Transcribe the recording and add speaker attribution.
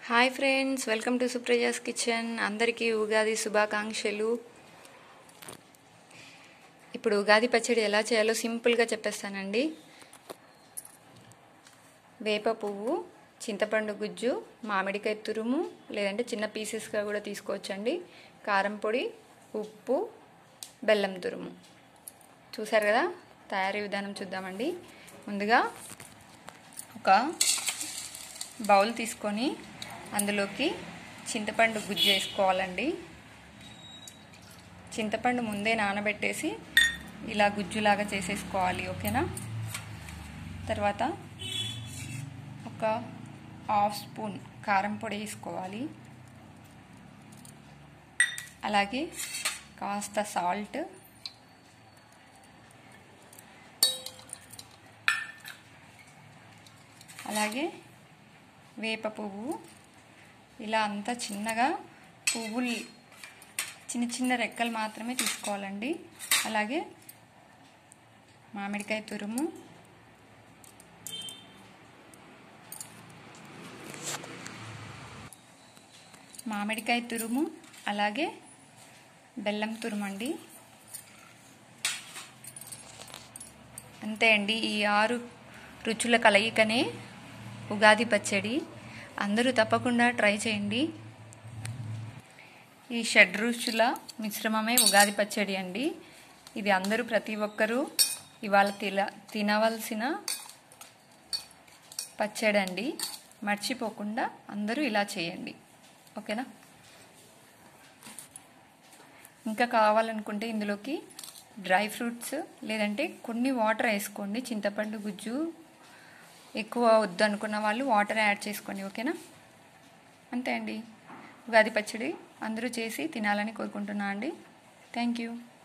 Speaker 1: hi friends welcome to Supraja's kitchen అందరికీ ఉగాది శుభాకాంక్షలు ఇప్పుడు ఉగాది పచ్చడి ఎలా చేయాలో సింపుల్గా చెప్పేస్తానండి వేప పువ్వు చింతపండు గుజ్జు మామిడికాయ తురుము లేదంటే చిన్న పీసెస్గా కూడా తీసుకోవచ్చండి కారం పొడి ఉప్పు బెల్లం తురుము చూసారు కదా తయారీ విధానం చూద్దామండి ముందుగా ఒక బౌల్ తీసుకొని అందులోకి చింతపండు గుజ్జు వేసుకోవాలండి చింతపండు ముందే నానబెట్టేసి ఇలా గుజ్జులాగా చేసేసుకోవాలి ఓకేనా తర్వాత ఒక హాఫ్ స్పూన్ కారం పొడి వేసుకోవాలి అలాగే కాస్త సాల్ట్ అలాగే వేప పువ్వు ఇలా అంతా చిన్నగా పువ్వులు చిన్న చిన్న రెక్కలు మాత్రమే తీసుకోవాలండి అలాగే మామిడికాయ తురుము మామిడికాయ తురుము అలాగే బెల్లం తురుము అండి అంతే అండి ఈ ఆరు రుచుల కలయికనే ఉగాది పచ్చడి అందరూ తప్పకుండా ట్రై చేయండి ఈ షడ్ రుచుల మిశ్రమమే ఉగాది పచ్చడి అండి ఇది అందరూ ప్రతి ఒక్కరూ ఇవాళ తిల తినవలసిన పచ్చడి అండి మర్చిపోకుండా అందరూ ఇలా చేయండి ఓకేనా ఇంకా కావాలనుకుంటే ఇందులోకి డ్రై ఫ్రూట్స్ లేదంటే కొన్ని వాటర్ వేసుకోండి చింతపండు గుజ్జు ఎక్కువ వద్దు అనుకున్న వాళ్ళు వాటర్ యాడ్ చేసుకోండి ఓకేనా అంతే అండి ఉగాది పచ్చడి అందరూ చేసి తినాలని కోరుకుంటున్నా అండి థ్యాంక్ యూ